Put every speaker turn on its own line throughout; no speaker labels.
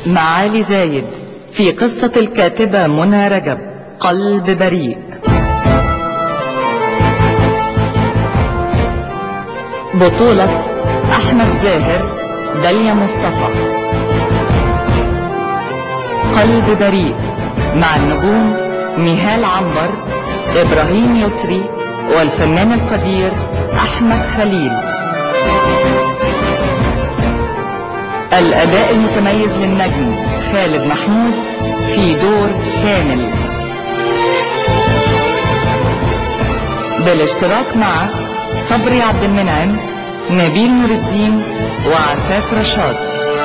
معالي زايد في قصة الكاتبة منى رجب قلب بريء بطولة أحمد زاهر داليا مصطفى قلب بريء مع النجوم نهال عنبر إبراهيم يسري والفنان القدير أحمد خليل الأداء المتميز للنجم خالد محمود في دور كامل بالاشتراك مع صبري عبد المنعم نبيل نور الدين وعفاف رشاد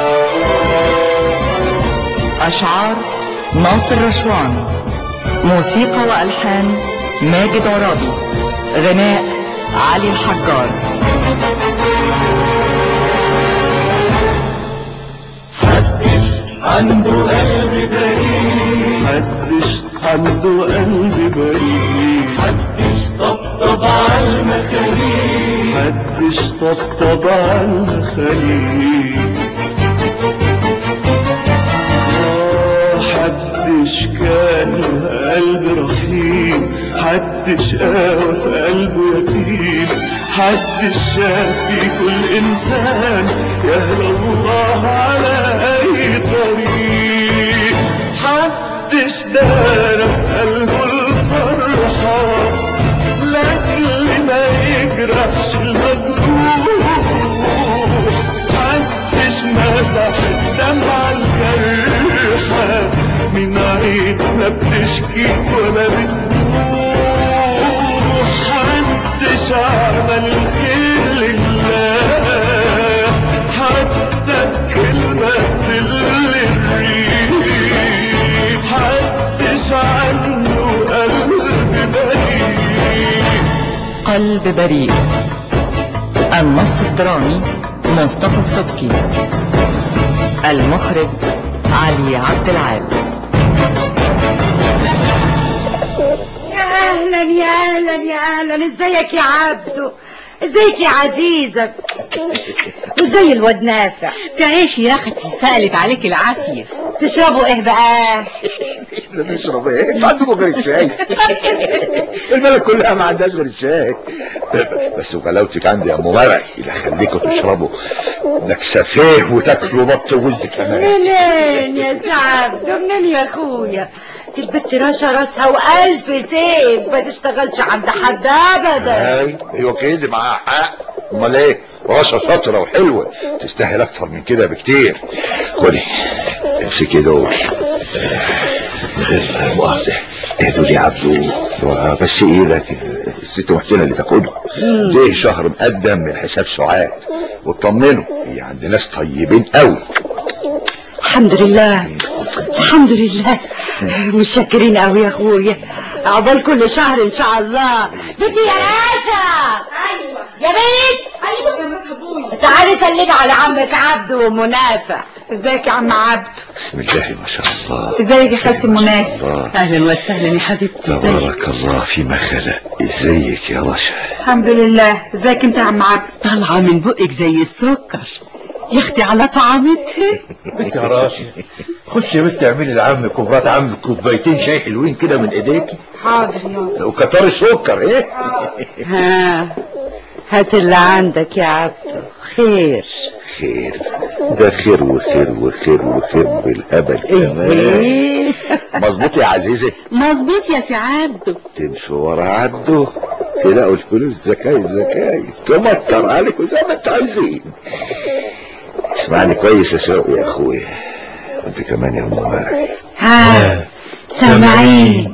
أشعار ناصر رشوان موسيقى وألحان ماجد عرابي غناء علي الحجار
عنده قلب بريء محدش عنده قلب بريء محدش طبطب على المخاليق محدش طبطب على المخاليق آه، حدش كان له قلب رحيم حدش قاوى في قلبه يتيم حدش شاف في كل انسان يهدى الله على اي طريق حدش دار في قلبه الفرحة لاجل ما يجرحش المجروح محدش مسح الدمعة الجرحة من عيد لا بتشكي ولا بتروح محدش عمل الخير لله حتى الكلمة تل الريح محدش عنه قلب بريء
قلب بريء النص الدرامي مصطفى السبكي المخرج علي عبد العال
يا اهلا يا اهلا يا اهلا ازيك يا عبدو ازيك يا عزيزة وازاي الواد نافع
تعيشي يا اختي سألت عليك العافية
تشربوا ايه بقى
نشرب ايه انتوا عندكم غير الشاي البلد كلها ما عندهاش غير الشاي بس وغلاوتك عندي يا ام مرعي اللي خليكم تشربوا نكسفيه وتاكلوا بط ووز كمان
منين يا سعبدو منين يا اخويا دي البت رشا راسها والف سيف ما تشتغلش عند حد ابدا
اي ايوه كده معاها حق امال ايه رشا شاطره وحلوه تستاهل اكتر من كده بكتير خدي امسكي دول من غير مؤاخذه ايه دول يا عبدو بس ايدك الست محسنه اللي تاخدهم ده شهر مقدم من حساب سعاد واطمنوا هي عند ناس طيبين قوي
الحمد لله الحمد لله متشكرين قوي يا اخويا عقبال كل شهر ان شاء الله بنتي يا راشا ايوه يا بنت ايوه يا مرحبا تعالي سلمي على عمك عبده ومنافع ازيك يا عم عبده
بسم الله ما شاء الله
ازيك يا خالتي منافع
الله
اهلا وسهلا يا حبيبتي ازيك
تبارك الله فيما خلق ازيك يا رشا
الحمد لله ازيك انت يا عم عبده
طالعة من بقك زي السكر يا اختي على طعامتها
بنت يا راشد خش يا بنت اعملي لعمك ومرات عمك كوبايتين شاي حلوين كده من ايديكي
حاضر يا
وكتر السكر ايه
ها هات اللي عندك يا عبده خير
خير ده خير وخير وخير وخير بالهبل كمان
ايه
مظبوط يا عزيزي
مظبوط يا سي عبده
تمشوا ورا عبده تلاقوا الفلوس زكايب زكايب تمطر عليكم زي ما انتوا عايزين اسمعني كويس يا شوقي يا اخويا انت كمان يا ام مرعي
ها سامعين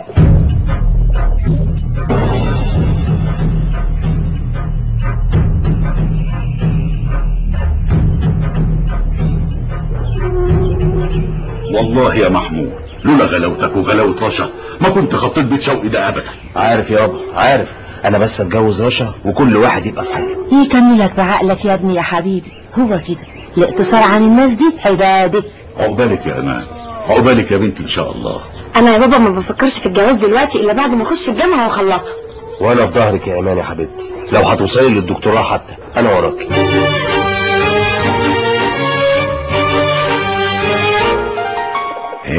والله يا محمود لولا غلاوتك وغلاوة رشا ما كنت خطيت بيت شوقي ده ابدا
عارف يابا عارف انا بس اتجوز رشا وكل واحد يبقى في حاله
يكملك بعقلك يا ابني يا حبيبي هو كده الاقتصار عن الناس دي عبادة
عقبالك يا امان عقبالك يا بنتي ان شاء الله
انا يا بابا ما بفكرش في الجواز دلوقتي الا بعد ما اخش الجامعة واخلصها
وانا في ظهرك يا ايمان يا حبيبتي لو هتوصلي للدكتوراه حتى انا وراك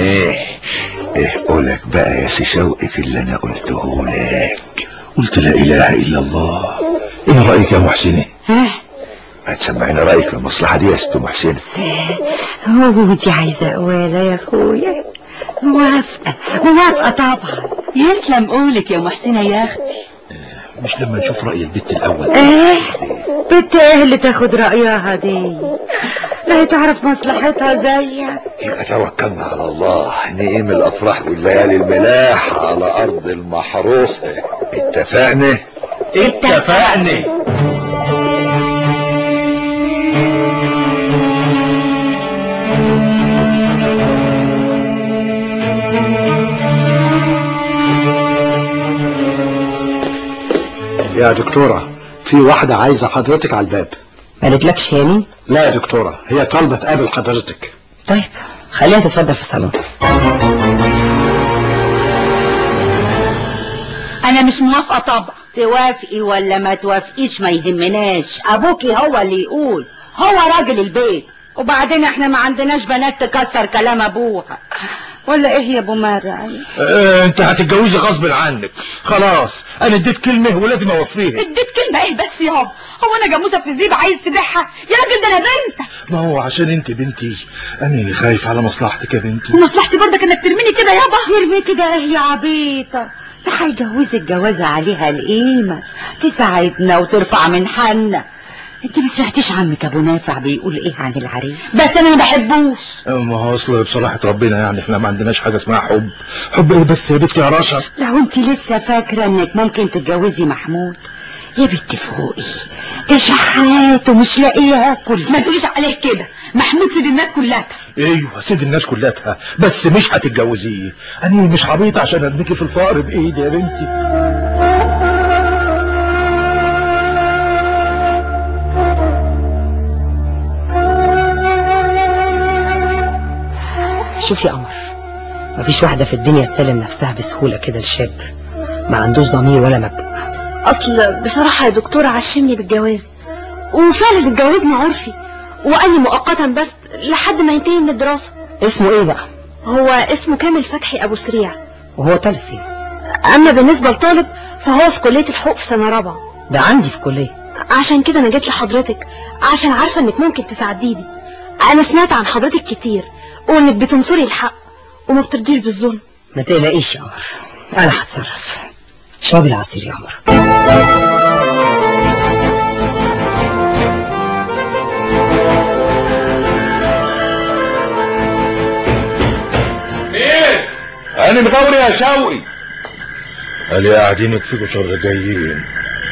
ايه ايه قولك بقى يا سي شوقي في اللي انا قلته لك
قلت لا اله الا الله ايه رايك يا محسنه
ها
هتسمعينا رايك في المصلحه دي يا ست محسن
هو دي عايزة قوالة يا اخويا موافقة موافقة طبعا
يسلم قولك يا محسنة يا اختي
مش لما نشوف راي البت الاول
ايه بنت ايه اللي تاخد رأيها دي لا هي تعرف مصلحتها زيك
يبقى توكلنا على الله نقيم الافراح والليالي الملاح على ارض المحروسه اتفقنا
اتفقنا
يا دكتورة في واحدة عايزة حضرتك على الباب
ما قالتلكش هي مين
لا يا دكتورة هي طالبة تقابل حضرتك
طيب خليها تتفضل في الصالون
انا مش موافقة طبعا
توافقي ولا ما توافقيش ما يهمناش ابوكي هو اللي يقول هو راجل البيت وبعدين احنا ما عندناش بنات تكسر كلام ابوها ولا ايه يا ابو مرعي
اه انت هتتجوزي غصب عنك خلاص انا اديت كلمه ولازم اوفيها
اديت كلمة ايه بس يابا هو انا جاموسة في الزيب عايز تبيعها يا راجل ده انا بنتك
ما هو عشان انت بنتي انا خايف على مصلحتك يا بنتي
ومصلحتي برضك انك ترميني كده يابا
يرمي كده ايه يا عبيطة ده هيجوزك جوازة عليها القيمة تساعدنا وترفع من حالنا انت ما سمعتيش عمك ابو نافع بيقول ايه عن العريس
بس انا ما بحبوش
ما هو اصل بصراحه ربنا يعني احنا ما عندناش حاجه اسمها حب حب ايه بس يا بنتي يا رشا
لو انت لسه فاكرة انك ممكن تتجوزي محمود يا بنت فوقي ده شحات ومش لاقي ياكل
ما تقوليش عليه كده محمود سيد الناس كلها
ايوه سيد الناس كلها بس مش هتتجوزيه انا مش عبيط عشان ارميكي في الفقر بايدي يا بنتي
شوف يا قمر مفيش واحدة في الدنيا تسلم نفسها بسهولة كده لشاب ما عندوش ضمير ولا مبدأ
اصل بصراحة يا دكتور عشمني بالجواز وفعلا اتجوزنا عرفي وقال لي مؤقتا بس لحد ما ينتهي من الدراسة
اسمه ايه بقى
هو اسمه كامل فتحي ابو سريع
وهو طالب فين
اما بالنسبة لطالب فهو في كلية الحقوق في سنة رابعة
ده عندي في الكلية
عشان كده انا جيت لحضرتك عشان عارفة انك ممكن تساعديني انا سمعت عن حضرتك كتير وانك بتنصري الحق وما بترضيش بالظلم
ما تقلقيش يا قمر انا هتصرف شرب العصير يا قمر
انا مغوري يا شوقي
قال يا قاعدين يكفيكوا شر جايين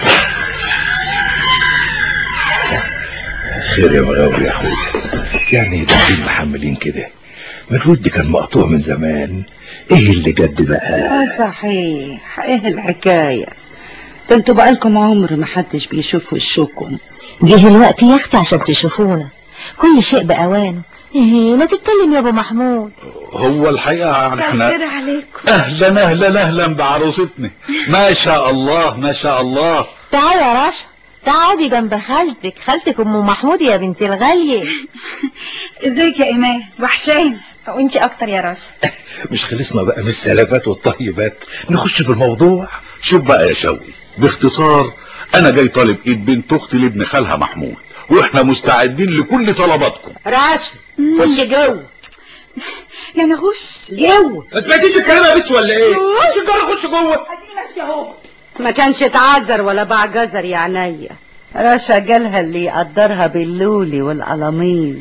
خير يا مغاوري يا اخويا يعني داخلين محملين كده ما الود كان مقطوع من زمان ايه اللي جد بقى
اه صحيح ايه الحكاية ده انتوا بقالكم عمر ما حدش بيشوف وشكم
جه الوقت يا اختي عشان تشوفونا كل شيء بأوانه ايه ما تتكلم يا ابو محمود
هو الحقيقة يعني احنا
خير عليكم
اهلا اهلا اهلا بعروستنا ما شاء الله ما شاء الله
تعالي يا رشا تعالي جنب خالتك خالتك ام محمود يا بنت الغالية
ازيك يا ايمان وحشاني وانتي اكتر يا رشا
مش خلصنا بقى من السلامات والطيبات نخش في الموضوع
شوف بقى يا شوقي باختصار انا جاي طالب ايد بنت اختي لابن خالها محمود واحنا مستعدين لكل طلباتكم
راشد خش جوه
يعني غش
جوه
ما سمعتيش الكلام يا بنت ولا ايه خش جوه خش جوه
ما كانش تعذر ولا باع جزر يا عينيا رشا جالها اللي يقدرها باللولي والقلاميس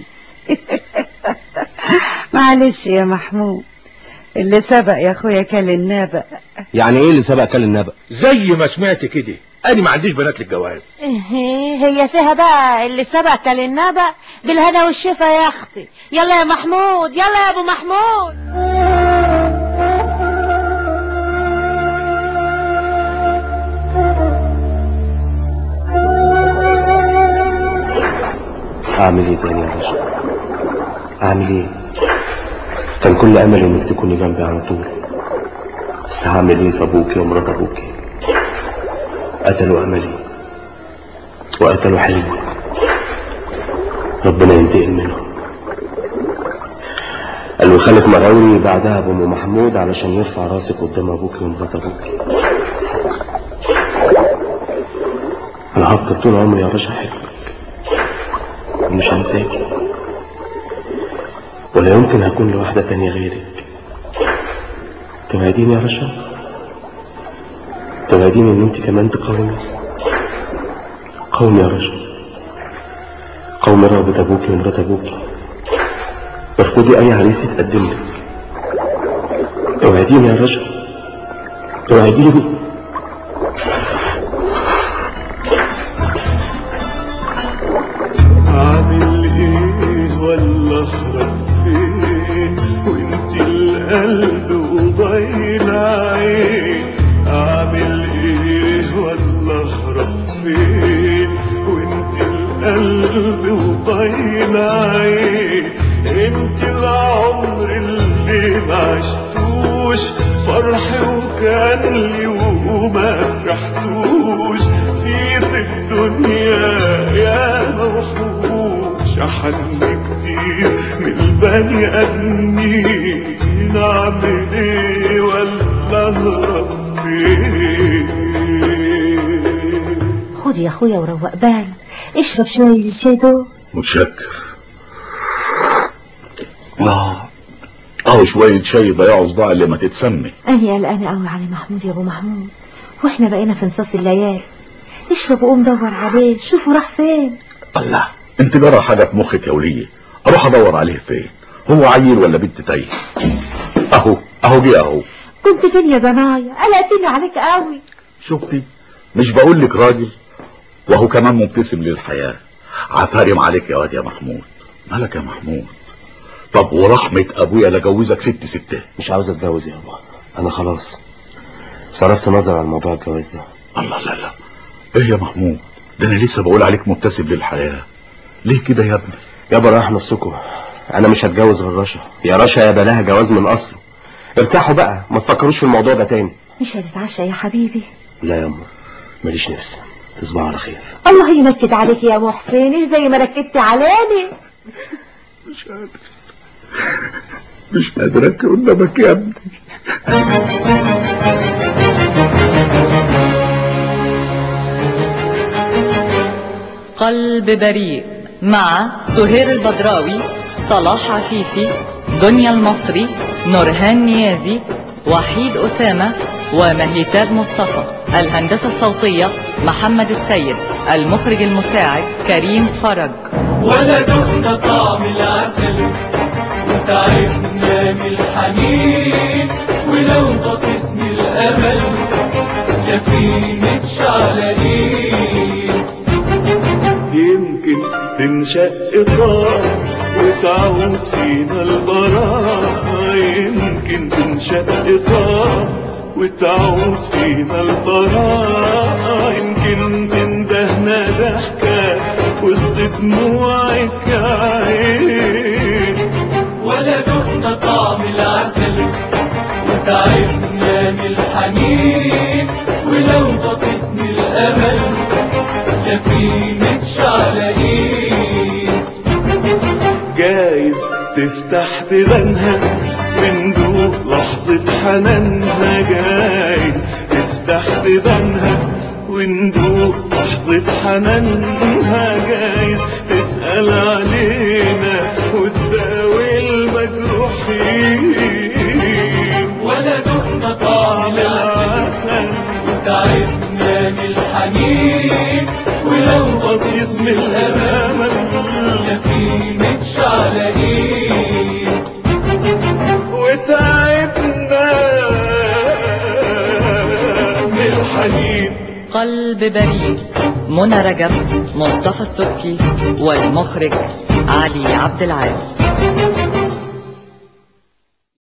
معلش يا محمود اللي سبق يا اخويا كل النبأ
يعني ايه اللي سبق كل النبأ
زي ما سمعت كده انا ما عنديش بنات للجواز
ايه هي فيها بقى اللي سبق للنبأ بالهنا والشفا يا اختي يلا يا محمود يلا يا ابو محمود
اعمل ايه تاني يا رشا اعمل ايه كان كل املي انك تكوني جنبي على طول بس هعمل ايه في ابوكي ومرات ابوكي قتلوا املي وقتلوا حلمي ربنا ينتقم منهم قال له خالك مغاوري بعدها بأم محمود علشان يرفع راسك قدام أبوك ومرات أبوك أنا هفضل طول عمري يا رشا أحبك ومش هنساك ولا يمكن هكون لواحدة تانية غيرك توعديني يا رشا توعديني إن أنت كمان تقاومي قومي يا رشا قومي رغبة أبوك ومرات أبوك ارفضي أي عريس يتقدم لك اوعديني يا رجل اوعديني
عامل ايه ولا اهرب فين وانت القلب وضايل عين عامل ايه ولا اهرب فين وانت القلب وضايل عين انت العمر اللي ما عشتوش فرح وكان لي وما فرحتوش في في الدنيا يا موحوش احن كتير من البني ادمين اعمل ايه ولا اهرب فين
خد يا اخويا وروق بالك اشرب شوية الشاي دول
متشكر اه اهو شوية شاي يضيعوا صداع اللي ما تتسمي
أنا قلقانة قوي على محمود يا أبو محمود وإحنا بقينا في نصاص الليالي اشرب وقوم دور عليه شوفوا راح فين
الله انت جرى حاجة في مخك يا ولية اروح ادور عليه فين هو عيل ولا بنت تايه اهو اهو جه اهو
كنت فين يا ضنايا قلقتني عليك قوي
شفتي مش بقول لك راجل وهو كمان مبتسم للحياة عفارم عليك يا واد يا محمود مالك يا محمود طب ورحمة ابويا لجوزك ست ستات
مش عاوز اتجوز يا ابا انا خلاص صرفت نظر عن موضوع الجواز ده
الله لا لا ايه يا محمود ده انا لسه بقول عليك مبتسم للحياة ليه كده يا ابني
يابا راح نفسكم انا مش هتجوز غير رشا يا رشا يا بلاها جواز من اصله ارتاحوا بقى ما تفكروش في الموضوع ده تاني
مش هتتعشى يا حبيبي
لا يا أما ماليش نفس تصبحوا على خير
الله ينكد عليك يا محسن زي ما نكدت علاني
مش قادر مش قادر ابكي قدامك يا ابني
قلب بريء مع سهير البدراوي صلاح عفيفي دنيا المصري نورهان نيازي وحيد أسامة ومهيتاب مصطفى الهندسة الصوتية محمد السيد المخرج المساعد كريم فرج
ولا دقنا طعم العسل وتعبنا من الحنين ولو بصيص من الامل يا فينك شعلانين يمكن تنشق طار وتعود فينا البراءة يمكن تنشق طار وتعود فينا البراءة يمكن تندهنا ضحكة وسط دموعك عين ولا دقنا طعم العسل وتعبنا من الحنين ولو بصيص من الامل يا فينك شعلانين جايز تفتح بيبانها وندوق لحظة حنانها جايز تفتح بيبانها وندوق لحظة حنانها جايز تسأل علينا وتداوي المجروحين ولا دقنا طعم العسل وتعبنا من الحنين ولو بصيص من الأمل يقينك شعلانين وتعبنا من الحنين
قلب بريء منى رجب مصطفى السبكي والمخرج علي عبد العال